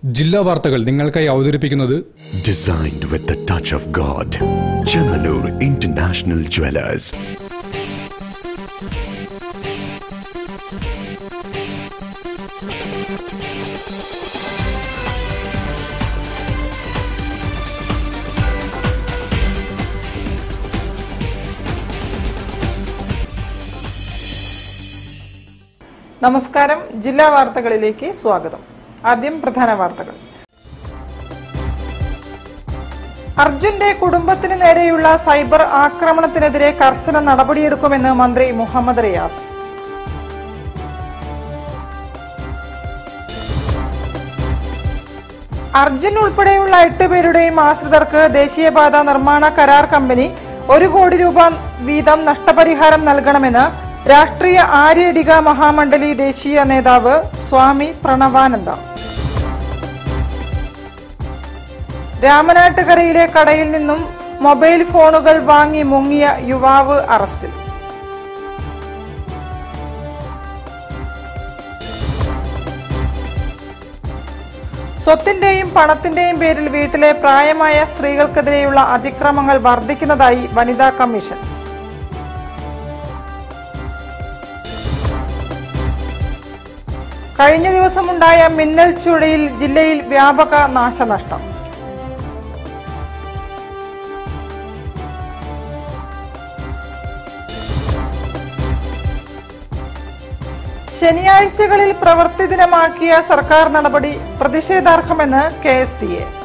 ജില്ലാ വാർത്തകൾ നിങ്ങൾക്കായി അവതരിപ്പിക്കുന്നത് Designed with the touch of God. Chemanur International Jewelers. നമസ്കാരം ജില്ലാ വാർത്തകളിലേക്ക് സ്വാഗതം ആദ്യം പ്രധാന വാർത്തകൾ അർജുന്റെ കുടുംബത്തിന് നേരെയുള്ള സൈബർ ആക്രമണത്തിനെതിരെ കർശന നടപടിയെടുക്കുമെന്ന് മന്ത്രി മുഹമ്മദ് റിയാസ് അർജുൻ ഉൾപ്പെടെയുള്ള എട്ട് പേരുടെയും ആശ്രിതർക്ക് ദേശീയപാത നിർമ്മാണ കരാർ കമ്പനി ഒരു കോടി രൂപ വീതം നഷ്ടപരിഹാരം നൽകണമെന്ന് രാഷ്ട്രീയ ആര്യടിക മഹാമണ്ഡലി ദേശീയ നേതാവ് സ്വാമി പ്രണവാനന്ദ രാമനാട്ടുകരയിലെ കടയിൽ നിന്നും മൊബൈൽ ഫോണുകൾ വാങ്ങി മുങ്ങിയ യുവാവ് അറസ്റ്റിൽ സ്വത്തിന്റെയും പണത്തിന്റെയും പേരിൽ വീട്ടിലെ പ്രായമായ സ്ത്രീകൾക്കെതിരെയുള്ള അതിക്രമങ്ങൾ വർദ്ധിക്കുന്നതായി വനിതാ കമ്മീഷൻ കഴിഞ്ഞ ദിവസമുണ്ടായ മിന്നൽ ചുഴയിൽ ജില്ലയിൽ വ്യാപക നാശനഷ്ടം ശനിയാഴ്ചകളിൽ പ്രവൃത്തി ദിനമാക്കിയ സർക്കാർ നടപടി പ്രതിഷേധാർഹമെന്ന് കെ എസ് ഡി എ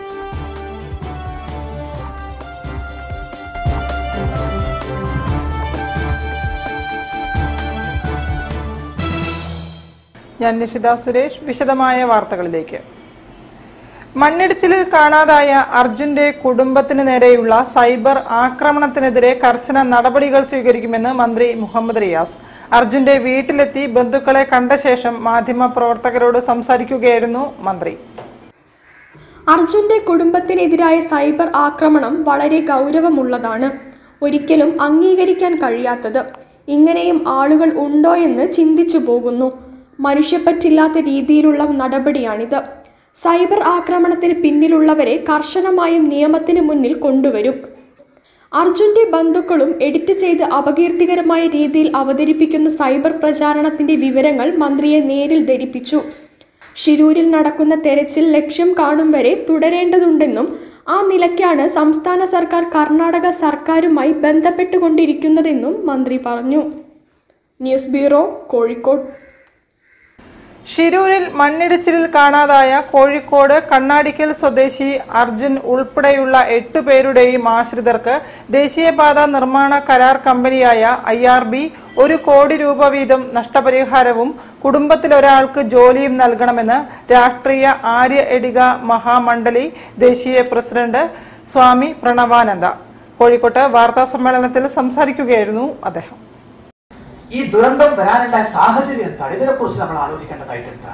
ഞാൻ നിഷിത സുരേഷ് വിശദമായ വാർത്തകളിലേക്ക് മണ്ണിടിച്ചിലിൽ കാണാതായ അർജുന്റെ കുടുംബത്തിന് നേരെയുള്ള സൈബർ ആക്രമണത്തിനെതിരെ കർശന നടപടികൾ സ്വീകരിക്കുമെന്ന് മന്ത്രി മുഹമ്മദ് റിയാസ് അർജുന്റെ വീട്ടിലെത്തി ബന്ധുക്കളെ കണ്ട ശേഷം മാധ്യമപ്രവർത്തകരോട് സംസാരിക്കുകയായിരുന്നു മന്ത്രി അർജുന്റെ കുടുംബത്തിനെതിരായ സൈബർ ആക്രമണം വളരെ ഗൗരവമുള്ളതാണ് ഒരിക്കലും അംഗീകരിക്കാൻ കഴിയാത്തത് ഇങ്ങനെയും ആളുകൾ ഉണ്ടോ എന്ന് ചിന്തിച്ചു പോകുന്നു മനുഷ്യപ്പറ്റില്ലാത്ത രീതിയിലുള്ള നടപടിയാണിത് സൈബർ ആക്രമണത്തിന് പിന്നിലുള്ളവരെ കർശനമായും നിയമത്തിന് മുന്നിൽ കൊണ്ടുവരും അർജുന്റെ ബന്ധുക്കളും എഡിറ്റ് ചെയ്ത് അപകീർത്തികരമായ രീതിയിൽ അവതരിപ്പിക്കുന്ന സൈബർ പ്രചാരണത്തിന്റെ വിവരങ്ങൾ മന്ത്രിയെ നേരിൽ ധരിപ്പിച്ചു ഷിരൂരിൽ നടക്കുന്ന തെരച്ചിൽ ലക്ഷ്യം കാണും വരെ തുടരേണ്ടതുണ്ടെന്നും ആ നിലയ്ക്കാണ് സംസ്ഥാന സർക്കാർ കർണാടക സർക്കാരുമായി ബന്ധപ്പെട്ടുകൊണ്ടിരിക്കുന്നതെന്നും മന്ത്രി പറഞ്ഞു ന്യൂസ് ബ്യൂറോ കോഴിക്കോട് ഷിരൂരിൽ മണ്ണിടിച്ചിലിൽ കാണാതായ കോഴിക്കോട് കണ്ണാടിക്കൽ സ്വദേശി അർജുൻ ഉൾപ്പെടെയുള്ള എട്ട് പേരുടെയും ആശ്രിതർക്ക് ദേശീയപാത നിർമ്മാണ കരാർ കമ്പനിയായ ഐ ആർ ബി ഒരു കോടി രൂപ വീതം നഷ്ടപരിഹാരവും കുടുംബത്തിലൊരാൾക്ക് ജോലിയും നൽകണമെന്ന് രാഷ്ട്രീയ ആര്യ എടിക മഹാമണ്ഡലി ദേശീയ പ്രസിഡന്റ് സ്വാമി പ്രണവാനന്ദ കോഴിക്കോട്ട് വാർത്താ സമ്മേളനത്തിൽ സംസാരിക്കുകയായിരുന്നു അദ്ദേഹം ഈ ദുരന്തം വരാനുണ്ടായ സാഹചര്യം എന്താണ് ഇതിനെക്കുറിച്ച് നമ്മൾ ആലോചിക്കേണ്ടതായിട്ടുണ്ട്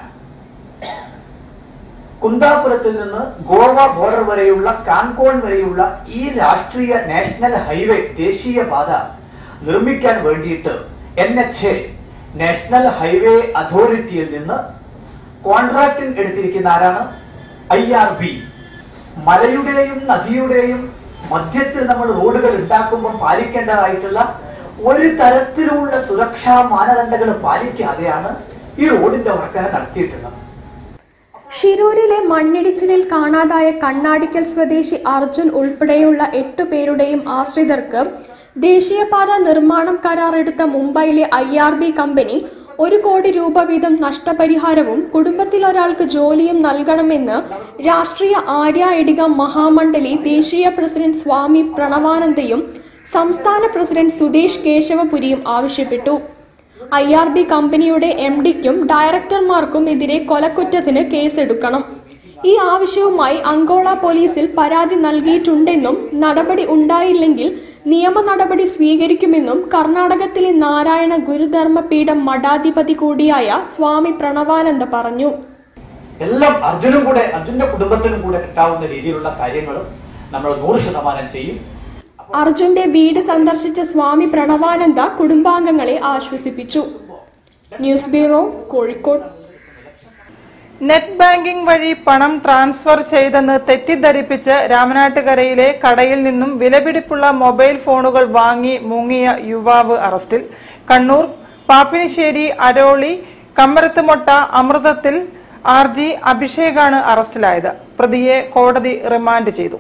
കുന്താപുരത്തിൽ നിന്ന് ഗോവ ബോർഡർ വരെയുള്ള കാൺകോൺ വരെയുള്ള ഈ രാഷ്ട്രീയ നാഷണൽ ഹൈവേ ദേശീയപാത നിർമ്മിക്കാൻ വേണ്ടിയിട്ട് N H A national highway അതോറിറ്റിയിൽ നിന്ന് കോൺട്രാക്ടിംഗ് എടുത്തിരിക്കുന്ന ആരാണ് ഐ ആർ ബി മലയുടെയും നദിയുടെയും മധ്യത്തിൽ നമ്മൾ റോഡുകൾ ഉണ്ടാക്കുമ്പോൾ പാലിക്കേണ്ടതായിട്ടുള്ള ഒരു തരത്തിലുള്ള സുരക്ഷാ മാനദണ്ഡങ്ങൾ പാലിക്കാതെയാണ് ഈ റോഡിന്റെ വർക്കന നടത്തിയിട്ടുള്ളത് ഷിരൂരിലെ മണ്ണിടിച്ചിലിൽ കാണാതായ കണ്ണാടിക്കൽ സ്വദേശി അർജുൻ ഉൾപ്പെടെയുള്ള എട്ടു പേരുടെയും ആശ്രിതർക്ക് ദേശീയപാത നിർമ്മാണം കരാറെടുത്ത മുംബൈയിലെ ഐ ആർ ബി കമ്പനി ഒരു കോടി രൂപ വീതം നഷ്ടപരിഹാരവും കുടുംബത്തിലൊരാൾക്ക് ജോലിയും നൽകണമെന്ന് രാഷ്ട്രീയ ആര്യ ഇടിക മഹാമണ്ഡലി ദേശീയ പ്രസിഡന്റ് സ്വാമി പ്രണവാനന്ദയും സംസ്ഥാന പ്രസിഡന്റ് സുദേശ് കേശവപുരിയും ആവശ്യപ്പെട്ടു ഐ ആർ ബി കമ്പനിയുടെ എം ഡിക്കും ഡയറക്ടർമാർക്കും എതിരെ കൊലക്കുറ്റത്തിന് കേസെടുക്കണം ഈ ആവശ്യവുമായി അങ്കോള പോലീസിൽ പരാതി നൽകിയിട്ടുണ്ടെന്നും നടപടി ഉണ്ടായില്ലെങ്കിൽ നിയമ നടപടി സ്വീകരിക്കുമെന്നും കർണാടകത്തിലെ നാരായണ ഗുരുധർമ്മ പീഠം മഠാധിപതി കൂടിയായ സ്വാമി പ്രണവാനന്ദ പറഞ്ഞു എല്ലാം അർജുനും കൂടെ അർജുന്റെ കുടുംബത്തിനും കൂടെ കിട്ടാവുന്ന രീതിയിലുള്ള കാര്യങ്ങളും നമ്മൾ നൂറ് ശതമാനം ചെയ്യും അർജുന്റെ വീട് സന്ദർശിച്ച സ്വാമി പ്രണവാനന്ദ കുടുംബാംഗങ്ങളെ ആശ്വസിപ്പിച്ചു news bureau Kozhikode net banking വഴി പണം ട്രാൻസ്ഫർ ചെയ്തെന്ന് തെറ്റിദ്ധരിപ്പിച്ച് രാമനാട്ടുകരയിലെ കടയിൽ നിന്നും വിലപിടിപ്പുള്ള മൊബൈൽ ഫോണുകൾ വാങ്ങി മുങ്ങിയ യുവാവ് അറസ്റ്റിൽ കണ്ണൂർ പാപ്പിനിശ്ശേരി അരോളി കമ്മരത്തുമൊട്ട അമൃതത്തിൽ ആർ ജി അഭിഷേകാണ് അറസ്റ്റിലായത് പ്രതിയെ കോടതി റിമാൻഡ് ചെയ്തു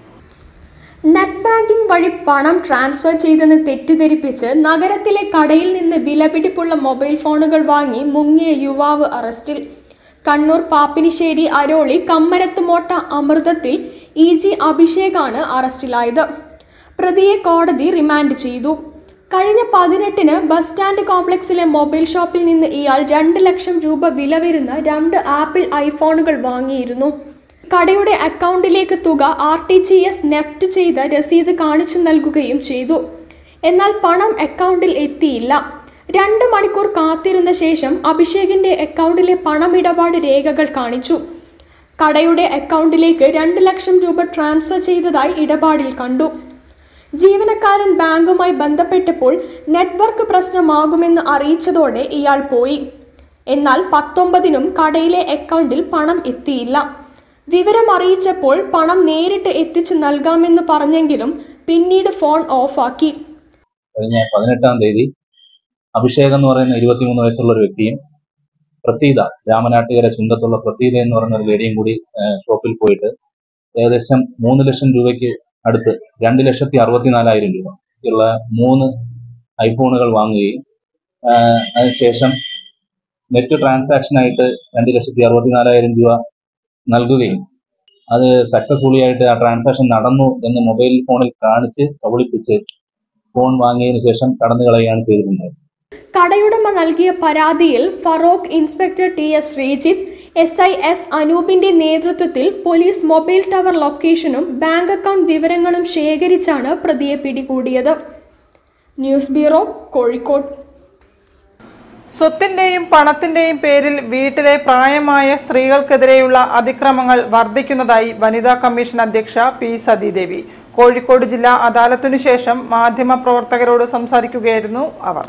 നെറ്റ് ബാങ്കിംഗ് വഴി പണം ട്രാൻസ്ഫർ ചെയ്തെന്ന് തെറ്റിദ്ധരിപ്പിച്ച് നഗരത്തിലെ കടയിൽ നിന്ന് വിലപിടിപ്പുള്ള മൊബൈൽ ഫോണുകൾ വാങ്ങി മുങ്ങിയ യുവാവ് അറസ്റ്റിൽ കണ്ണൂർ പാപ്പിനിശ്ശേരി അരോളി കമ്മരത്തുമോട്ട അമൃതത്തിൽ ഇ ജി അഭിഷേകാണ് അറസ്റ്റിലായത് പ്രതിയെ കോടതി റിമാൻഡ് ചെയ്തു കഴിഞ്ഞ പതിനെട്ടിന് ബസ് സ്റ്റാൻഡ് കോംപ്ലക്സിലെ മൊബൈൽ ഷോപ്പിൽ നിന്ന് ഇയാൾ രണ്ട് ലക്ഷം രൂപ വില വരുന്ന രണ്ട് ആപ്പിൾ ഐഫോണുകൾ വാങ്ങിയിരുന്നു കടയുടെ അക്കൗണ്ടിലേക്ക് തുക R T G S NEFT ചെയ്ത് രസീത് കാണിച്ചു നൽകുകയും ചെയ്തു എന്നാൽ പണം അക്കൗണ്ടിൽ എത്തിയില്ല രണ്ട് മണിക്കൂർ കാത്തിരുന്ന ശേഷം അഭിഷേകിന്റെ അക്കൗണ്ടിലെ പണമിടപാട് രേഖകൾ കാണിച്ചു കടയുടെ അക്കൗണ്ടിലേക്ക് രണ്ട് ലക്ഷം രൂപ ട്രാൻസ്ഫർ ചെയ്തതായി ഇടപാടിൽ കണ്ടു ജീവനക്കാരൻ ബാങ്കുമായി ബന്ധപ്പെട്ടപ്പോൾ നെറ്റ്വർക്ക് പ്രശ്നമാകുമെന്ന് അറിയിച്ചതോടെ ഇയാൾ പോയി എന്നാൽ പത്തൊമ്പതിനും കടയിലെ അക്കൗണ്ടിൽ പണം എത്തിയില്ല വിവരം അറിയിച്ചപ്പോൾ പണം നേരിട്ട് എത്തിച്ചു നൽകാമെന്ന് പറഞ്ഞെങ്കിലും പിന്നീട് ഫോൺ ഓഫാക്കി കഴിഞ്ഞ പതിനെട്ടാം തീയതി അഭിഷേക് എന്ന് പറയുന്ന ഇരുപത്തിമൂന്ന് വയസ്സുള്ള ഒരു വ്യക്തിയും പ്രസീത രാമനാട്ടുകര ചുണ്ടത്തുള്ള പ്രസീത എന്ന് പറയുന്ന ഒരു ലേഡിയും കൂടി ഏഹ്, ഷോപ്പിൽ പോയിട്ട് ഏകദേശം മൂന്ന് ലക്ഷം രൂപയ്ക്ക് അടുത്ത് രണ്ട് ലക്ഷത്തി അറുപത്തിനാലായിരം രൂപ ഉള്ള മൂന്ന് ഐഫോണുകൾ വാങ്ങുകയും ആഹ്, അതിനുശേഷം നെറ്റ് ട്രാൻസാക്ഷൻ ആയിട്ട് രണ്ട് ലക്ഷത്തി അറുപത്തിനാലായിരം രൂപ നൽകുകയും അത് സക്സസ്ഫുള്ളി ആയിട്ട് ആ ട്രാൻസാക്ഷൻ നടന്നു എന്ന് മൊബൈൽ ഫോണിൽ കാണിച്ച് കബളിപ്പിച്ച് ഫോൺ വാങ്ങിയതിനു ശേഷം കടന്നു കളയുകയാണ് ചെയ്തിട്ടുണ്ടായത് കടയുടമ നൽകിയ പരാതിയിൽ Feroke inspector T S Sreejith S I S അനൂപിന്റെ നേതൃത്വത്തിൽ പോലീസ് മൊബൈൽ ടവർ ലൊക്കേഷനും ബാങ്ക് അക്കൗണ്ട് വിവരങ്ങളും ശേഖരിച്ചാണ് പ്രതിയെ പിടികൂടിയത് ന്യൂസ് ബ്യൂറോ കോഴിക്കോട് സ്വത്തിന്റെയും പണത്തിന്റെയും പേരിൽ വീട്ടിലെ പ്രായമായ സ്ത്രീകൾക്കെതിരെയുള്ള അതിക്രമങ്ങൾ വർദ്ധിക്കുന്നതായി വനിതാ കമ്മീഷൻ അധ്യക്ഷ പി സതീദേവി കോഴിക്കോട് ജില്ലാ അദാലത്തിനു ശേഷം മാധ്യമപ്രവർത്തകരോട് സംസാരിക്കുകയായിരുന്നു അവർ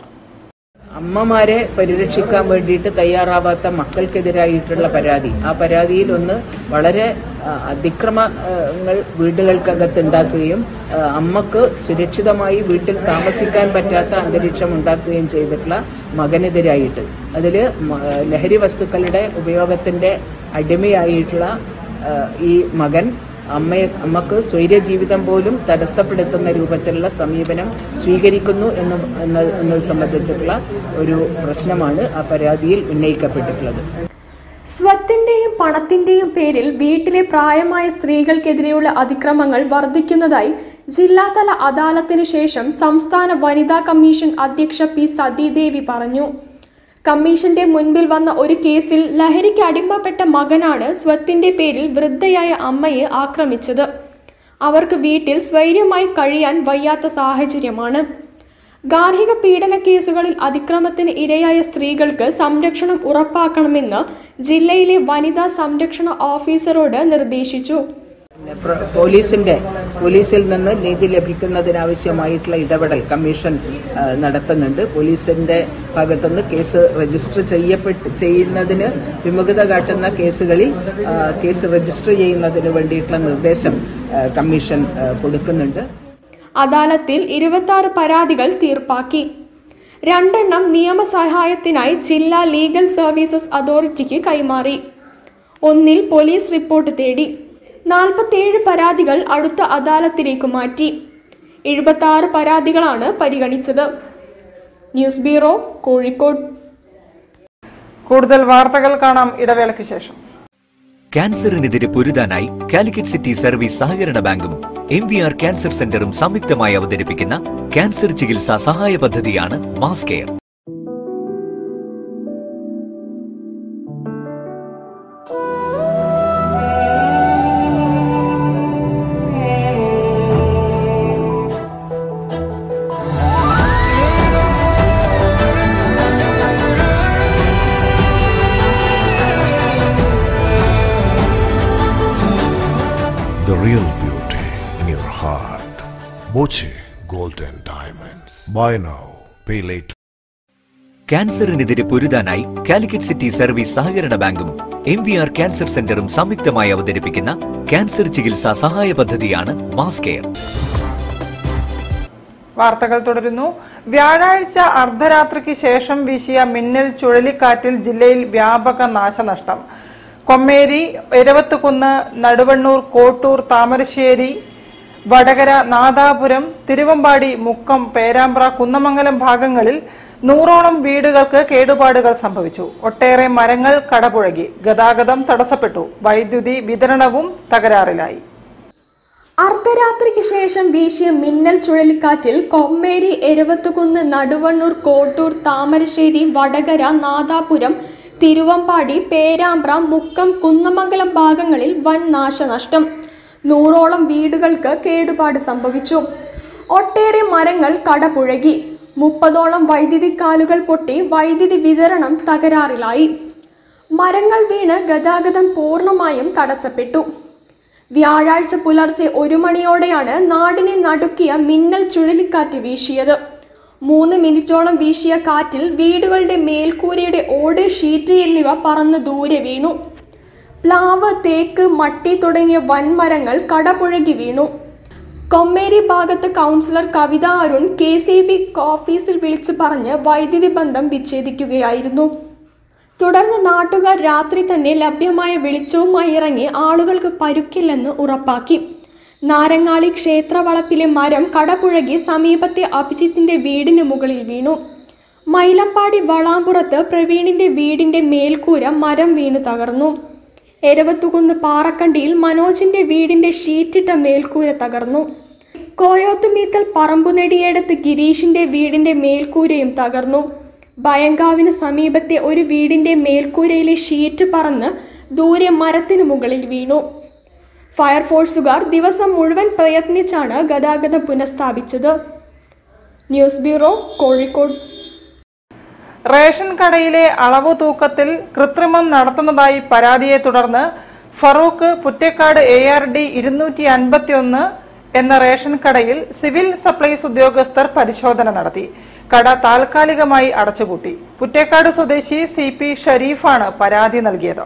അമ്മമാരെ പരിരക്ഷിക്കാൻ വേണ്ടിയിട്ട് തയ്യാറാവാത്ത മക്കൾക്കെതിരായിട്ടുള്ള പരാതി ആ പരാതിയിൽ ഒന്ന് വളരെ ആ, അതിക്രമങ്ങൾ വീടുകൾക്കകത്ത് ഉണ്ടാക്കുകയും ആ, അമ്മക്ക് സുരക്ഷിതമായി വീട്ടിൽ താമസിക്കാൻ പറ്റാത്ത അന്തരീക്ഷം ഉണ്ടാക്കുകയും ചെയ്തിട്ടുള്ള മകനെതിരായിട്ട് അതിൽ ലഹരി വസ്തുക്കളുടെ ഉപയോഗത്തിന്റെ അടിമയായിട്ടുള്ള ആ, ഈ മകൻ അമ്മയെ അമ്മക്ക് സ്വൈര്യ ജീവിതം പോലും തടസ്സപ്പെടുത്തുന്ന രൂപത്തിലുള്ള സമീപനം സ്വീകരിക്കുന്നു എന്ന് എന്ന- എന്നത് സംബന്ധിച്ചിട്ടുള്ള ഒരു പ്രശ്നമാണ് ആ പരാതിയിൽ ഉന്നയിക്കപ്പെട്ടിട്ടുള്ളത് സ്വത്തിന്റെയും പണത്തിന്റെയും പേരിൽ വീട്ടിലെ പ്രായമായ സ്ത്രീകൾക്കെതിരെയുള്ള അതിക്രമങ്ങൾ വർദ്ധിക്കുന്നതായി ജില്ലാതല അദാലത്തിനു ശേഷം സംസ്ഥാന വനിതാ കമ്മീഷൻ അധ്യക്ഷ പി സതീദേവി പറഞ്ഞു കമ്മീഷന്റെ മുൻപിൽ വന്ന ഒരു കേസിൽ ലഹരിക്ക് അടിമപ്പെട്ട മകനാണ് സ്വത്തിന്റെ പേരിൽ വൃദ്ധയായ അമ്മയെ ആക്രമിച്ചത് അവർക്ക് വീട്ടിൽ സ്വൈര്യമായി കഴിയാൻ വയ്യാത്ത സാഹചര്യമാണ് ഗാർഹിക പീഡന കേസുകളിൽ അതിക്രമത്തിന് ഇരയായ സ്ത്രീകൾക്ക് സംരക്ഷണം ഉറപ്പാക്കണമെന്ന് ജില്ലയിലെ വനിതാ സംരക്ഷണ ഓഫീസറോട് നിർദ്ദേശിച്ചു പിന്നെ പ്ര- പോലീസിന്റെ പോലീസിൽ നിന്ന് നീതി ലഭിക്കുന്നതിനാവശ്യമായിട്ടുള്ള ഇടപെടൽ കമ്മീഷൻ ആ, നടത്തുന്നുണ്ട് പോലീസിന്റെ ഭാഗത്തുനിന്ന് കേസ് രജിസ്റ്റർ ചെയ്യപ്പെട്ട് ചെയ്യുന്നതിന് വിമുഖത കാട്ടുന്ന കേസുകളിൽ ആ, കേസ് രജിസ്റ്റർ ചെയ്യുന്നതിന് വേണ്ടിയിട്ടുള്ള നിർദ്ദേശം ആ, കമ്മീഷൻ ആ, കൊടുക്കുന്നുണ്ട് അദാലത്തിൽ ഇരുപത്തി പരാതികൾ തീർപ്പാക്കി രണ്ടെണ്ണം നിയമസഹായത്തിനായി ജില്ലാ ലീഗൽ സർവീസസ് അതോറിറ്റിക്ക് കൈമാറി ഒന്നിൽ പോലീസ് റിപ്പോർട്ട് തേടി നാൽപ്പത്തേഴ് പരാതികൾ അടുത്ത അദാലത്തിലേക്ക് മാറ്റി എഴുപത്തി പരാതികളാണ് പരിഗണിച്ചത് ന്യൂസ് ബ്യൂറോ കോഴിക്കോട് കൂടുതൽ വാർത്തകൾ കാണാം ഇടവേളയ്ക്ക് ശേഷം ക്യാൻസറിനെതിരെ പൊരുതാനായി കാലിക്കറ്റ് സിറ്റി സർവീസ് സഹകരണ ബാങ്കും എം വി ആർ ക്യാൻസർ സെന്ററും സംയുക്തമായി അവതരിപ്പിക്കുന്ന ക്യാൻസർ ചികിത്സാ സഹായ പദ്ധതിയാണ് mass care The real beauty in your heart. Boche Golden Diamonds. Buy now, pay later. ക്യാൻസറിനെതിരെ പൊരുതാനായി കാലിക്കറ്റ് സിറ്റി സർവീസ് സഹകരണ ബാങ്കും എം വി ആർ ക്യാൻസർ സെന്ററും സംയുക്തമായി അവതരിപ്പിക്കുന്ന ക്യാൻസർ ചികിത്സാ സഹായ പദ്ധതിയാണ് മാസ് കെയർ വാർത്തകൾ തുടരുന്നു വ്യാഴാഴ്ച അർദ്ധരാത്രിക്ക് ശേഷം വീശിയ മിന്നൽ ചുഴലിക്കാറ്റിൽ ജില്ലയിൽ വ്യാപക നാശനഷ്ടം കൊമ്മേരി എരവത്തുകുന്ന് നടുവണ്ണൂർ കോട്ടൂർ താമരശ്ശേരി വടകര നാദാപുരം തിരുവമ്പാടി മുക്കം പേരാമ്പ്ര കുന്നമംഗലം ഭാഗങ്ങളിൽ നൂറോളം വീടുകൾക്ക് കേടുപാടുകൾ സംഭവിച്ചു ഒട്ടേറെ മരങ്ങൾ കടപുഴകി ഗതാഗതം തടസ്സപ്പെട്ടു വൈദ്യുതി വിതരണവും തകരാറിലായി അർദ്ധരാത്രിക്ക് ശേഷം വീശിയ മിന്നൽ ചുഴലിക്കാറ്റിൽ കൊമ്മേരി എരവത്തുകുന്ന് നടുവണ്ണൂർ കോട്ടൂർ താമരശ്ശേരി വടകര നാദാപുരം തിരുവമ്പാടി പേരാമ്പ്ര മുക്കം കുന്നമംഗലം ഭാഗങ്ങളിൽ വൻ നാശനഷ്ടം നൂറോളം വീടുകൾക്ക് കേടുപാട് സംഭവിച്ചു ഒട്ടേറെ മരങ്ങൾ കടപുഴകി മുപ്പതോളം വൈദ്യുതി കാലുകൾ പൊട്ടി വൈദ്യുതി വിതരണം തകരാറിലായി മരങ്ങൾ വീണ് ഗതാഗതം പൂർണ്ണമായും തടസ്സപ്പെട്ടു വ്യാഴാഴ്ച പുലർച്ചെ ഒരു മണിയോടെയാണ് നാടിനെ നടുക്കിയ മിന്നൽ ചുഴലിക്കാറ്റ് വീശിയത് മൂന്ന് മിനിറ്റോളം വീശിയ കാറ്റിൽ വീടുകളുടെ മേൽക്കൂരയുടെ ഓട് ഷീറ്റ് എന്നിവ പറന്ന് ദൂരെ വീണു പ്ലാവ് തേക്ക് മട്ടി തുടങ്ങിയ വൻമരങ്ങൾ കടപുഴകി വീണു കൊമ്മേരി ഭാഗത്ത് councillor Kavitha Arun K C B ഓഫീസിൽ വിളിച്ചു പറഞ്ഞ് വൈദ്യുതി ബന്ധം വിച്ഛേദിക്കുകയായിരുന്നു തുടർന്ന് നാട്ടുകാർ രാത്രി തന്നെ ലഭ്യമായ വെളിച്ചവുമായി ഇറങ്ങി ആളുകൾക്ക് പരുക്കില്ലെന്ന് ഉറപ്പാക്കി നാരങ്ങാളി ക്ഷേത്രവളപ്പിലെ മരം കടപുഴകി സമീപത്തെ അഭിജിത്തിന്റെ വീടിന് മുകളിൽ വീണു മൈലമ്പാടി വളാമ്പുറത്ത് പ്രവീണിന്റെ വീടിന്റെ മേൽക്കൂര മരം വീണു തകർന്നു എരവത്തുകുന്ന് പാറക്കണ്ടിയിൽ മനോജിന്റെ വീടിന്റെ ഷീറ്റിട്ട മേൽക്കൂര തകർന്നു കോയോത്തുമീത്തൽ പറമ്പുനെടിയേടത്ത് ഗിരീഷിന്റെ വീടിന്റെ മേൽക്കൂരയും തകർന്നു ഭയങ്കാവിന് സമീപത്തെ ഒരു വീടിന്റെ മേൽക്കൂരയിലെ ഷീറ്റ് പറന്ന് ദൂരെ മരത്തിനു മുകളിൽ വീണു ഫയർഫോഴ്സുകാർ ദിവസം മുഴുവൻ പ്രയത്നിച്ചാണ് ഗതാഗതം പുനഃസ്ഥാപിച്ചത് ന്യൂസ് ബ്യൂറോ കോഴിക്കോട് റേഷൻ കടയിലെ അളവ് തൂക്കത്തിൽ കൃത്രിമം നടത്തുന്നതായി പരാതിയെ തുടർന്ന് Feroke Puttekkad A R D ഇരുന്നൂറ്റി അൻപത്തി ഒന്ന് എന്ന റേഷൻ കടയിൽ സിവിൽ സപ്ലൈസ് ഉദ്യോഗസ്ഥർ പരിശോധന നടത്തി കട താൽക്കാലികമായി അടച്ചുപൂട്ടി പുറ്റേക്കാട് സ്വദേശി സി പി ഷരീഫാണ് പരാതി നൽകിയത്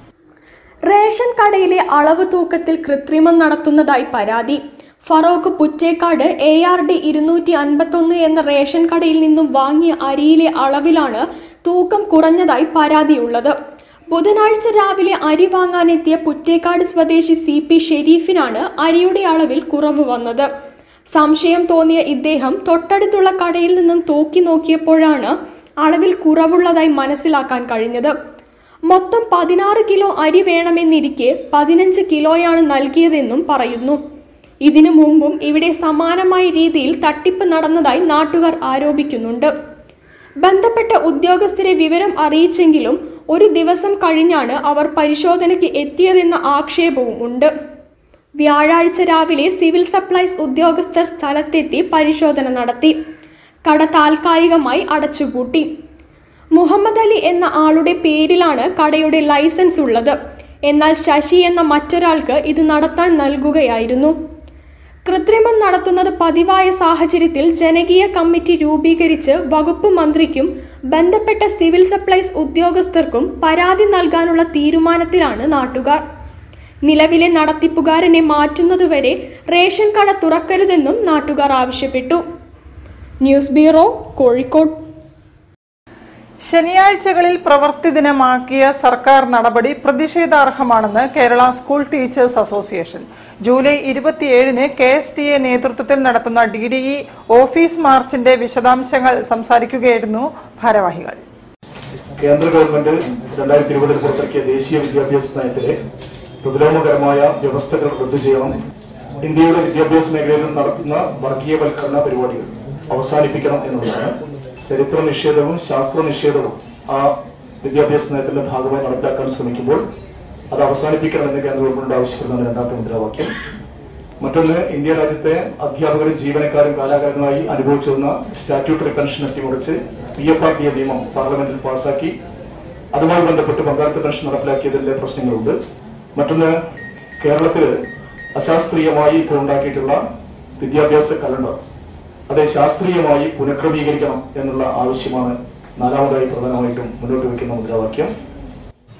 റേഷൻ കടയിലെ അളവ് തൂക്കത്തിൽ കൃത്രിമം നടത്തുന്നതായി പരാതി Feroke Puttekkad A R D ഇരുന്നൂറ്റി അൻപത്തൊന്ന് എന്ന റേഷൻ കടയിൽ നിന്നും വാങ്ങിയ അരിയിലെ അളവിലാണ് തൂക്കം കുറഞ്ഞതായി പരാതിയുള്ളത് ബുധനാഴ്ച രാവിലെ അരി വാങ്ങാനെത്തിയ പുറ്റേക്കാട് സ്വദേശി സി പി ഷെരീഫിനാണ് അരിയുടെ അളവിൽ കുറവ് വന്നത് സംശയം തോന്നിയ ഇദ്ദേഹം തൊട്ടടുത്തുള്ള കടയിൽ നിന്നും തൂക്കി നോക്കിയപ്പോഴാണ് അളവിൽ കുറവുള്ളതായി മനസ്സിലാക്കാൻ കഴിഞ്ഞത് മൊത്തം പതിനാറ് കിലോ അരി വേണമെന്നിരിക്കെ പതിനഞ്ച് കിലോയാണ് നൽകിയതെന്നും പറയുന്നു ഇതിനു മുമ്പും ഇവിടെ സമാനമായ രീതിയിൽ തട്ടിപ്പ് നടന്നതായി നാട്ടുകാർ ആരോപിക്കുന്നുണ്ട് ബന്ധപ്പെട്ട ഉദ്യോഗസ്ഥരെ വിവരം അറിയിച്ചെങ്കിലും ഒരു ദിവസം കഴിഞ്ഞാണ് അവർ പരിശോധനയ്ക്ക് എത്തിയതെന്ന ആക്ഷേപവും ഉണ്ട് വ്യാഴാഴ്ച രാവിലെ സിവിൽ സപ്ലൈസ് ഉദ്യോഗസ്ഥർ സ്ഥലത്തെത്തി പരിശോധന നടത്തി കട താൽക്കാലികമായി അടച്ചുപൂട്ടി മുഹമ്മദ് അലി എന്ന ആളുടെ പേരിലാണ് കടയുടെ ലൈസൻസ് ഉള്ളത് എന്നാൽ ശശി എന്ന മറ്റൊരാൾക്ക് ഇത് നടത്താൻ നൽകുകയായിരുന്നു കൃത്രിമം നടത്തുന്നത് പതിവായ സാഹചര്യത്തിൽ ജനകീയ കമ്മിറ്റി രൂപീകരിച്ച് വകുപ്പ് മന്ത്രിക്കും ബന്ധപ്പെട്ട സിവിൽ സപ്ലൈസ് ഉദ്യോഗസ്ഥർക്കും പരാതി നൽകാനുള്ള തീരുമാനത്തിലാണ് നാട്ടുകാർ നിലവിലെ നടത്തിപ്പുകാരനെ മാറ്റുന്നതുവരെ റേഷൻ കട തുറക്കരുതെന്നും നാട്ടുകാർ ആവശ്യപ്പെട്ടു ന്യൂസ് ബ്യൂറോ കോഴിക്കോട് ശനിയാഴ്ചകളിൽ പ്രവൃത്തി ദിനമാക്കിയ സർക്കാർ നടപടി പ്രതിഷേധാർഹമാണെന്ന് Kerala school teachers association July ഇരുപത്തിയേഴിന് കെ എസ് ടി എ നേതൃത്വത്തിൽ നടത്തുന്ന ഡി ഡി ഇ ഓഫീസ് മാർച്ചിന്റെ വിശദാംശങ്ങൾ സംസാരിക്കുകയായിരുന്നു ഭാരവാഹികൾ കേന്ദ്ര ഗവൺമെന്റ് രണ്ടായിരത്തി ഇരുപതിൽ പുറത്തിറക്കിയ ദേശീയ വിദ്യാഭ്യാസ നയത്തിലെ പ്രതിലോമകരമായ വ്യവസ്ഥകൾ റദ്ദു ചെയ്യണം ഇന്ത്യയുടെ വിദ്യാഭ്യാസ മേഖലയിൽ നടത്തുന്ന വർഗീയവൽക്കരണ പരിപാടികൾ അവസാനിപ്പിക്കണം എന്നുള്ളതാണ് ചരിത്ര നിഷേധവും ശാസ്ത്ര നിഷേധവും ആ വിദ്യാഭ്യാസ നയത്തിന്റെ ഭാഗമായി നടപ്പിലാക്കാൻ ശ്രമിക്കുമ്പോൾ അത് അവസാനിപ്പിക്കണമെന്ന് കേന്ദ്ര ഗവൺമെന്റ് ആവശ്യപ്പെടുന്ന രണ്ടാമത്തെ മുദ്രാവാക്യം മറ്റൊന്ന് ഇന്ത്യ രാജ്യത്തെ അധ്യാപകരും ജീവനക്കാരും കാലാകാലങ്ങളായി അനുഭവിച്ചിരുന്ന സ്റ്റാറ്റ്യൂട്ടറി പെൻഷൻ അട്ടിമറിച്ച് P F R D A നിയമം പാർലമെന്റിൽ പാസാക്കി അതുമായി ബന്ധപ്പെട്ട് പങ്കാളിത്ത പെൻഷൻ നടപ്പിലാക്കിയതിലെ പ്രശ്നങ്ങളുണ്ട് മറ്റൊന്ന് കേരളത്തിൽ അശാസ്ത്രീയമായി ഇപ്പോൾ ഉണ്ടാക്കിയിട്ടുള്ള വിദ്യാഭ്യാസ കലണ്ടർ അത് ശാസ്ത്രീയമായി പുനഃക്രമീകരിക്കണം എന്നുള്ള ആവശ്യമാണ് നാലാമതായി പ്രധാനമായിട്ടും മുന്നോട്ട് വയ്ക്കുന്ന മുദ്രാവാക്യം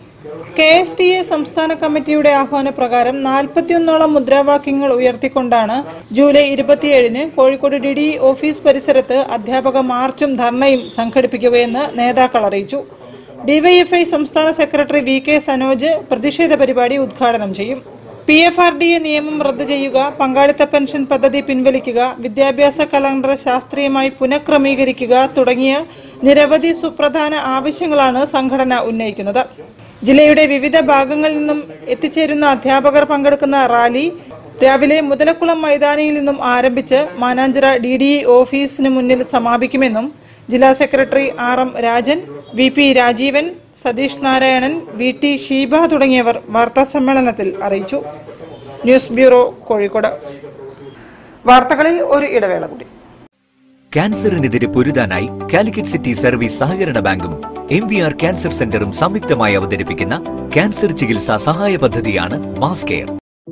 കെ എസ് ടി എ സംസ്ഥാന കമ്മിറ്റിയുടെ ആഹ്വാനപ്രകാരം നാൽപ്പത്തിയൊന്നോളം മുദ്രാവാക്യങ്ങൾ ഉയർത്തിക്കൊണ്ടാണ് ജൂലൈ ഇരുപത്തിയേഴിന് കോഴിക്കോട് ഡി ഡി ഓഫീസ് പരിസരത്ത് അധ്യാപക മാർച്ചും ധർണയും സംഘടിപ്പിക്കുകയെന്ന് നേതാക്കൾ അറിയിച്ചു ഡിവൈഎഫ്ഐ സംസ്ഥാന സെക്രട്ടറി വി കെ സനോജ് പ്രതിഷേധ പരിപാടി ഉദ്ഘാടനം ചെയ്യും P F R D A നിയമം റദ്ദ് ചെയ്യുക പങ്കാളിത്ത പെൻഷൻ പദ്ധതി പിൻവലിക്കുക വിദ്യാഭ്യാസ കലണ്ടർ ശാസ്ത്രീയമായി പുനഃക്രമീകരിക്കുക തുടങ്ങിയ നിരവധി സുപ്രധാന ആവശ്യങ്ങളാണ് സംഘടന ഉന്നയിക്കുന്നത് ജില്ലയുടെ വിവിധ ഭാഗങ്ങളിൽ നിന്നും എത്തിച്ചേരുന്ന അധ്യാപകർ പങ്കെടുക്കുന്ന റാലി രാവിലെ മുതലക്കുളം മൈതാനിയിൽ നിന്നും ആരംഭിച്ച് മാനാഞ്ചിറ ഡി ഡി ഓഫീസിന് മുന്നിൽ സമാപിക്കുമെന്നും ജില്ലാ secretary R M Rajan V P Rajeevan Satheesh Narayanan V T Sheeba തുടങ്ങിയവർ വാർത്താസമ്മേളനത്തിൽ അറിയിച്ചു ന്യൂസ് ബ്യൂറോ കോഴിക്കോട് വാർത്തകളിൽ ഒരു ഇടവേള കൂടി ക്യാൻസറിനെതിരെ പൊരുതാനായി കാലിക്കറ്റ് സിറ്റി സർവീസ് സഹകരണ ബാങ്കും എം വി ആർ ക്യാൻസർ സെന്ററും സംയുക്തമായി അവതരിപ്പിക്കുന്ന ക്യാൻസർ ചികിത്സാ സഹായ പദ്ധതിയാണ് mass care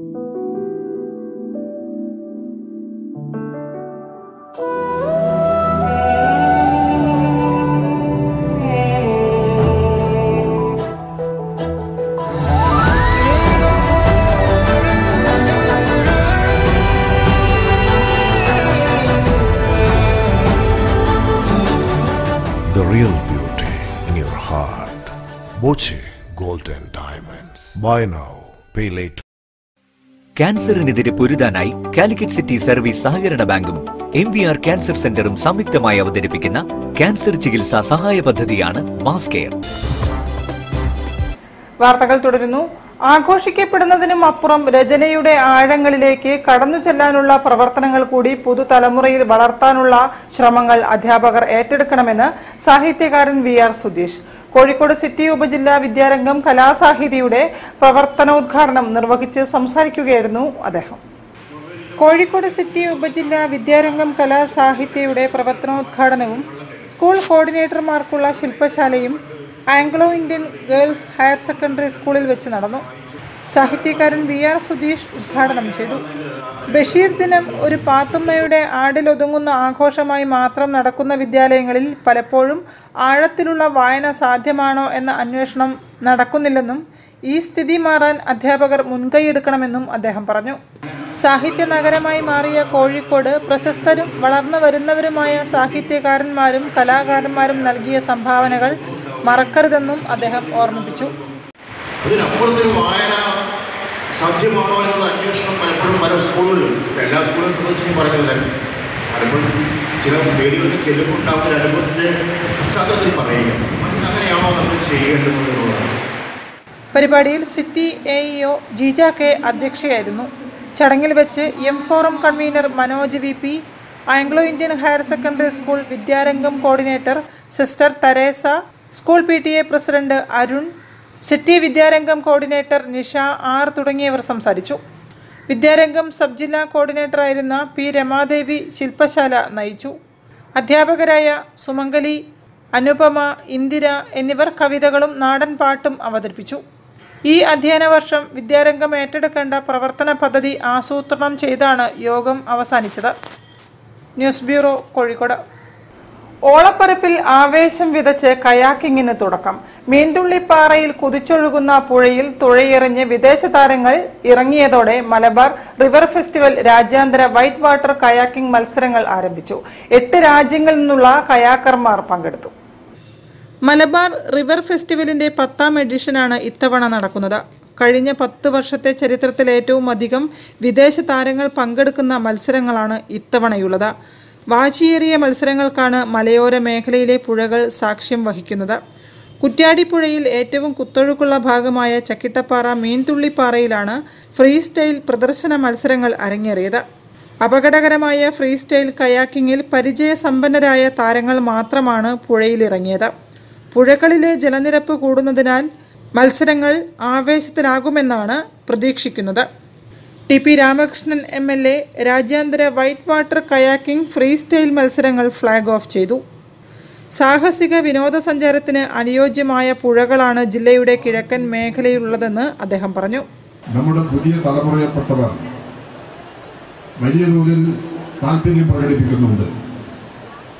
The real beauty in your heart. Boche Golden Diamonds. Buy now, pay later. ക്യാൻസറിനെതിരെ പൊരുതാനായി കാലിക്കറ്റ് സിറ്റി സർവീസ് സഹകരണ ബാങ്കും എം വി ആർ ക്യാൻസർ സെന്ററും സംയുക്തമായി അവതരിപ്പിക്കുന്ന ക്യാൻസർ ചികിത്സാ സഹായ പദ്ധതിയാണ് മാസ് കെയർ വാർത്തകൾ തുടരുന്നു ആഘോഷിക്കപ്പെടുന്നതിനും അപ്പുറം രചനയുടെ ആഴങ്ങളിലേക്ക് കടന്നു ചെല്ലാനുള്ള പ്രവർത്തനങ്ങൾ കൂടി പുതുതലമുറയിൽ വളർത്താനുള്ള ശ്രമങ്ങൾ അധ്യാപകർ ഏറ്റെടുക്കണമെന്ന് സാഹിത്യകാരൻ V R Sudheesh Kozhikode city ഉപജില്ലാ വിദ്യാരംഗം കലാസാഹിതിയുടെ പ്രവർത്തനോദ്ഘാടനം നിർവഹിച്ച് സംസാരിക്കുകയായിരുന്നു അദ്ദേഹം കോഴിക്കോട് സിറ്റി ഉപജില്ലാ വിദ്യാരംഗം കലാസാഹിത്യയുടെ പ്രവർത്തനോദ്ഘാടനവും സ്കൂൾ കോർഡിനേറ്റർമാർക്കുള്ള ശില്പശാലയും Anglo Indian girls higher secondary സ്കൂളിൽ വെച്ച് നടന്നു സാഹിത്യകാരൻ വി ആർ സുധീഷ് ഉദ്ഘാടനം ചെയ്തു ബഷീർ ദിനം ഒരു പാത്തുമ്മയുടെ ആടിലൊതുങ്ങുന്ന ആഘോഷമായി മാത്രം നടക്കുന്ന വിദ്യാലയങ്ങളിൽ പലപ്പോഴും ആഴത്തിലുള്ള വായന സാധ്യമാണോ എന്ന അന്വേഷണം നടക്കുന്നില്ലെന്നും ഈ സ്ഥിതി മാറാൻ അധ്യാപകർ മുൻകൈയെടുക്കണമെന്നും അദ്ദേഹം പറഞ്ഞു സാഹിത്യ നഗരമായി മാറിയ കോഴിക്കോട് പ്രശസ്തരും വളർന്നു വരുന്നവരുമായ സാഹിത്യകാരന്മാരും കലാകാരന്മാരും നൽകിയ സംഭാവനകൾ മറക്കരുതെന്നും അദ്ദേഹം ഓർമ്മിപ്പിച്ചു അതിനപ്പുറത്തൊരു വായന സാധ്യമാണോ എന്നുള്ള അന്വേഷണം പലപ്പോഴും പല സ്കൂളുകളിലും എല്ലാ സ്കൂളും സംബന്ധിച്ച് പറഞ്ഞില്ല പലപ്പോഴും ചില വേദികളിൽ ചെല്ലുമ്പോൾ ഉണ്ടാകുന്ന ഒരു അനുഭവത്തിൻ്റെ പശ്ചാത്തലത്തിൽ പറയുക അങ്ങനെയാണോ നമ്മൾ ചെയ്യേണ്ടതെന്നുള്ളതാണ് പരിപാടിയിൽ city A EO Jeeja K അധ്യക്ഷയായിരുന്നു ചടങ്ങിൽ വെച്ച് M forum convener Manoj V P Anglo Indian higher secondary school Vidyarangam coordinator sister Teresa school P T A president Arun city Vidyarangam coordinator Nisha R തുടങ്ങിയവർ സംസാരിച്ചു വിദ്യാരംഗം സബ് ജില്ലാ കോർഡിനേറ്ററായിരുന്ന പി രമാദേവി ശില്പശാല നയിച്ചു അധ്യാപകരായ സുമംഗലി അനുപമ ഇന്ദിര എന്നിവർ കവിതകളും നാടൻ പാട്ടും അവതരിപ്പിച്ചു ഈ അധ്യയന വർഷം വിദ്യാരംഗം ഏറ്റെടുക്കേണ്ട പ്രവർത്തന പദ്ധതി ആസൂത്രണം ചെയ്താണ് യോഗം അവസാനിച്ചത് ന്യൂസ് ബ്യൂറോ കോഴിക്കോട് ഓളപ്പരപ്പിൽ ആവേശം വിതച്ച് കയാക്കിങ്ങിന് തുടക്കം മീൻതുള്ളിപ്പാറയിൽ കുതിച്ചൊഴുകുന്ന പുഴയിൽ തുഴയെറിഞ്ഞ് വിദേശ താരങ്ങൾ ഇറങ്ങിയതോടെ മലബാർ റിവർ ഫെസ്റ്റിവൽ രാജ്യാന്തര വൈറ്റ് വാട്ടർ കയാക്കിംഗ് മത്സരങ്ങൾ ആരംഭിച്ചു എട്ട് രാജ്യങ്ങളിൽ നിന്നുള്ള കയാക്കർമാർ പങ്കെടുത്തു മലബാർ റിവർ ഫെസ്റ്റിവലിന്റെ പത്താം എഡിഷനാണ് ഇത്തവണ നടക്കുന്നത് കഴിഞ്ഞ പത്ത് വർഷത്തെ ചരിത്രത്തിൽ ഏറ്റവും അധികം വിദേശ താരങ്ങൾ പങ്കെടുക്കുന്ന മത്സരങ്ങളാണ് ഇത്തവണയുള്ളത് വാശിയേറിയ മത്സരങ്ങൾക്കാണ് മലയോര മേഖലയിലെ പുഴകൾ സാക്ഷ്യം വഹിക്കുന്നത് കുറ്റ്യാടിപ്പുഴയിൽ ഏറ്റവും കുത്തൊഴുക്കുള്ള ഭാഗമായ ചക്കിട്ടപ്പാറ മീൻതുള്ളിപ്പാറയിലാണ് ഫ്രീ സ്റ്റൈൽ പ്രദർശന മത്സരങ്ങൾ അരങ്ങേറിയത് അപകടകരമായ ഫ്രീ സ്റ്റൈൽ കയാക്കിങ്ങിൽ പരിചയസമ്പന്നരായ താരങ്ങൾ മാത്രമാണ് പുഴയിലിറങ്ങിയത് പുഴകളിലെ ജലനിരപ്പ് കൂടുന്നതിനാൽ മത്സരങ്ങൾ ആവേശത്തിലാകുമെന്നാണ് പ്രതീക്ഷിക്കുന്നത് T P Ramakrishnan M L A രാജ്യാന്തര white water kayaking free style മത്സരങ്ങൾ ഫ്ലാഗ് ഓഫ് ചെയ്തു സാഹസിക വിനോദസഞ്ചാരത്തിന് അനുയോജ്യമായ പുഴകളാണ് ജില്ലയുടെ കിഴക്കൻ മേഖലയിലുള്ളതെന്ന് അദ്ദേഹം പറഞ്ഞു നമ്മുടെ പുതിയ തലമുറയിൽപ്പെട്ടവർ വലിയ തോതിൽ താല്പര്യം പ്രകടിപ്പിക്കുന്നുണ്ട്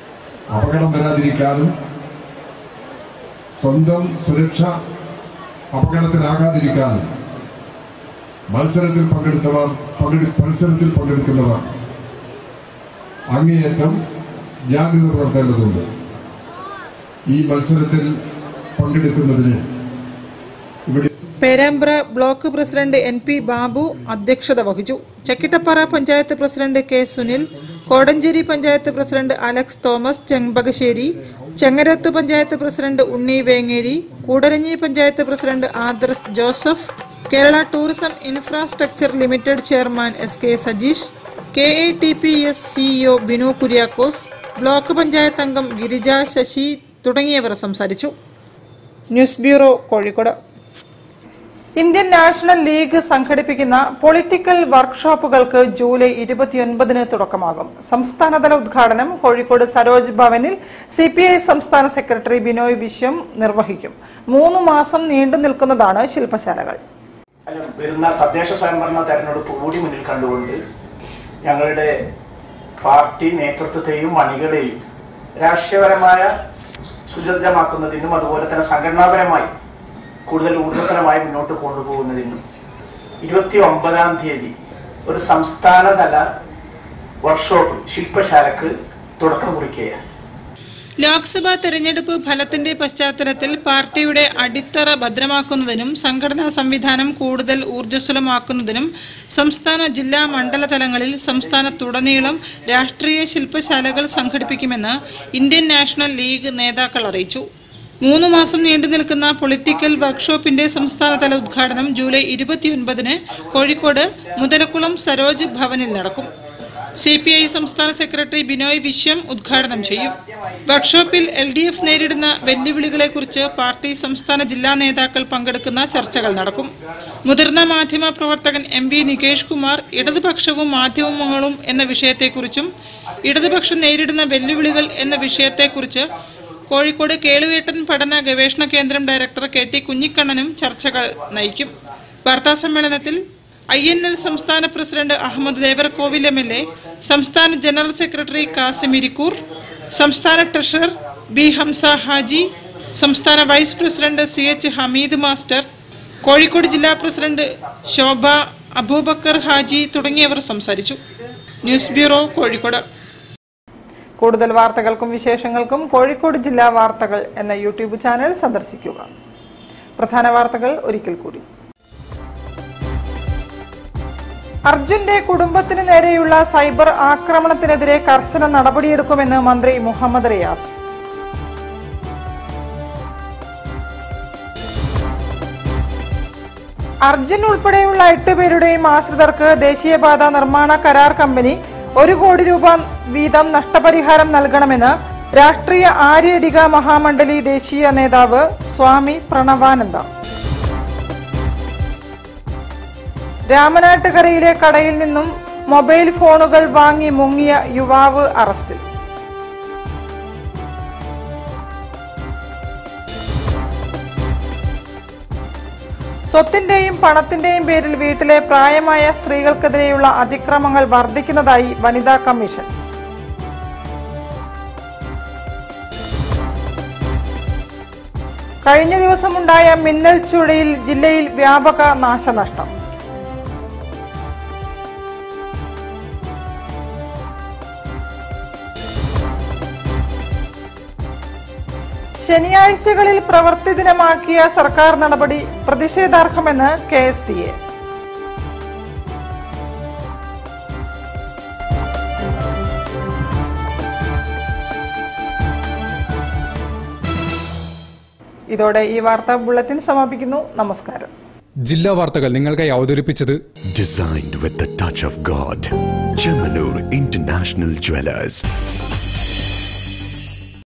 അപകടം വരാതിരിക്കാനും സ്വന്തം സുരക്ഷ അപകടത്തിലാകാതിരിക്കാൻ മത്സരത്തിൽ പങ്കെടുത്തവർ പങ്കെടു മത്സരത്തിൽ പങ്കെടുക്കുന്നവർ അങ്ങേയറ്റം ജാഗ്രത പുലർത്തേണ്ടതുണ്ട് ഈ മത്സരത്തിൽ പങ്കെടുക്കുന്നതിന് ഇവിടെ Perambra block president N P Babu അധ്യക്ഷത വഹിച്ചു Chakkittapara panchayat president K Sunil Kodanchery panchayat president Alex Thomas Chembakassery Chengarathu panchayat president Unni Vengeri Koodaranji panchayat president Adarsh Joseph Kerala tourism infrastructure limited chairman S K Sajeesh K A T P S CEO Binu Kuriakose block panchayat അംഗം ഗിരിജ ശശി തുടങ്ങിയവർ സംസാരിച്ചു ന്യൂസ് ബ്യൂറോ കോഴിക്കോട് ഇന്ത്യൻ നാഷണൽ ലീഗ് സംഘടിപ്പിക്കുന്ന പൊളിറ്റിക്കൽ വർക്ക്ഷോപ്പുകൾക്ക് ജൂലൈ ഇരുപത്തിയൊൻപതിന് തുടക്കമാകും സംസ്ഥാനതല ഉദ്ഘാടനം കോഴിക്കോട് സരോജ് ഭവനിൽ സി സംസ്ഥാന സെക്രട്ടറി ബിനോയ് വിശ്വം നിർവഹിക്കും മൂന്ന് മാസം നീണ്ടു നിൽക്കുന്നതാണ് ശില്പശാലകൾ അല്ല, വരുന്ന തദ്ദേശ സ്വയംഭരണ തെരഞ്ഞെടുപ്പ് കൂടി മുന്നിൽ കണ്ടുകൊണ്ട് ഞങ്ങളുടെ പാർട്ടി നേതൃത്വത്തെയും അണികളെയും രാഷ്ട്രീയപരമായ സുചരിതമാക്കുന്നതിനും അതുപോലെ തന്നെ സംഘടനാപരമായി കൂടുതൽ ഊർജ്ജസ്വലമായി മുന്നോട്ട് കൊണ്ടുപോകുന്നതിനും ഇരുപത്തി ഒമ്പതാം തീയതി ഒരു സംസ്ഥാനതല വർക്ക്ഷോപ്പ് ശില്പശാലക്ക് തുടക്കം കുറിക്കുകയാണ് ലോക്സഭാ തെരഞ്ഞെടുപ്പ് ഫലത്തിന്റെ പശ്ചാത്തലത്തിൽ പാർട്ടിയുടെ അടിത്തറ ഭദ്രമാക്കുന്നതിനും സംഘടനാ സംവിധാനം കൂടുതൽ ഊർജ്ജസ്വലമാക്കുന്നതിനും സംസ്ഥാന ജില്ലാ മണ്ഡല തലങ്ങളിൽ സംസ്ഥാനത്തുടനീളം രാഷ്ട്രീയ ശില്പശാലകൾ സംഘടിപ്പിക്കുമെന്ന് ഇന്ത്യൻ നാഷണൽ ലീഗ് നേതാക്കൾ അറിയിച്ചു മൂന്ന് മാസം നീണ്ടു നിൽക്കുന്ന പൊളിറ്റിക്കൽ വർക്ക്ഷോപ്പിന്റെ സംസ്ഥാനതല ഉദ്ഘാടനം ജൂലൈ ഇരുപത്തിയൊൻപതിന് കോഴിക്കോട് മുതലക്കുളം സരോജ് ഭവനിൽ നടക്കും സി പി ഐ സംസ്ഥാന സെക്രട്ടറി ബിനോയ് വിശ്വം ഉദ്ഘാടനം ചെയ്യും വർക്ക്ഷോപ്പിൽ എൽ ഡി എഫ് നേരിടുന്ന വെല്ലുവിളികളെക്കുറിച്ച് പാർട്ടി സംസ്ഥാന ജില്ലാ നേതാക്കൾ പങ്കെടുക്കുന്ന ചർച്ചകൾ നടക്കും മുതിർന്ന മാധ്യമ പ്രവർത്തകൻ എം വി നികേഷ് കുമാർ ഇടതുപക്ഷവും മാധ്യമങ്ങളും എന്ന വിഷയത്തെക്കുറിച്ചും ഇടതുപക്ഷം നേരിടുന്ന വെല്ലുവിളികൾ എന്ന വിഷയത്തെക്കുറിച്ച് കോഴിക്കോട് കേളുവേട്ടൻ പഠന ഗവേഷണ കേന്ദ്രം ഡയറക്ടർ കെ ടി കുഞ്ഞിക്കണ്ണനും ചർച്ചകൾ നയിക്കും വാർത്താസമ്മേളനത്തിൽ ഐ എൻ എൽ സംസ്ഥാന president Ahammed Devarkovil M L A സംസ്ഥാന ജനറൽ സെക്രട്ടറി കാസിം ഇരിക്കൂർ സംസ്ഥാന ട്രഷറർ ബി ഹംസ ഹാജി സംസ്ഥാന vice president C H Hameed master Kozhikode ജില്ലാ പ്രസിഡന്റ് ശോഭ അബൂബക്കർ ഹാജി തുടങ്ങിയവർ സംസാരിച്ചു ന്യൂസ് ബ്യൂറോ കോഴിക്കോട് കൂടുതൽ വാർത്തകൾക്കും വിശേഷങ്ങൾക്കും കോഴിക്കോട് ജില്ലാ വാർത്തകൾ എന്ന യൂട്യൂബ് ചാനൽ സന്ദർശിക്കുക പ്രധാന വാർത്തകൾ ഒരിക്കൽ കൂടി അർജുന്റെ കുടുംബത്തിന് നേരെയുള്ള സൈബർ ആക്രമണത്തിനെതിരെ കർശന നടപടിയെടുക്കുമെന്ന് മന്ത്രി മുഹമ്മദ് റിയാസ് അർജുൻ ഉൾപ്പെടെയുള്ള എട്ട് പേരുടെയും ആശ്രിതർക്ക് ദേശീയപാത നിർമ്മാണ കരാർ കമ്പനി ഒരു കോടി രൂപ വീതം നഷ്ടപരിഹാരം നൽകണമെന്ന് രാഷ്ട്രീയ ആര്യടിക മഹാമണ്ഡലി ദേശീയ നേതാവ് സ്വാമി പ്രണവാനന്ദ രാമനാട്ടുകരയിലെ കടയിൽ നിന്നും മൊബൈൽ ഫോണുകൾ വാങ്ങി മുങ്ങിയ യുവാവ് അറസ്റ്റിൽ സ്വത്തിന്റെയും പണത്തിന്റെയും പേരിൽ വീട്ടിലെ പ്രായമായ സ്ത്രീകൾക്കെതിരെയുള്ള അതിക്രമങ്ങൾ വർദ്ധിക്കുന്നതായി വനിതാ കമ്മീഷൻ കഴിഞ്ഞ ദിവസമുണ്ടായ മിന്നൽ ചുഴയിൽ ജില്ലയിൽ വ്യാപക നാശനഷ്ടം ശനിയാഴ്ചകളിൽ പ്രവൃത്തി ദിനമാക്കിയ സർക്കാർ നടപടി പ്രതിഷേധാർഹമെന്ന് കെ എസ് ടി എ ഇതോടെ ഈ വാർത്താ ബുള്ളറ്റിൻ സമാപിക്കുന്നു നമസ്കാരം ജില്ലാ വാർത്തകൾ നിങ്ങൾക്കായി അവതരിപ്പിച്ചത് Designed with the touch of God. Chemanur International Jewelers.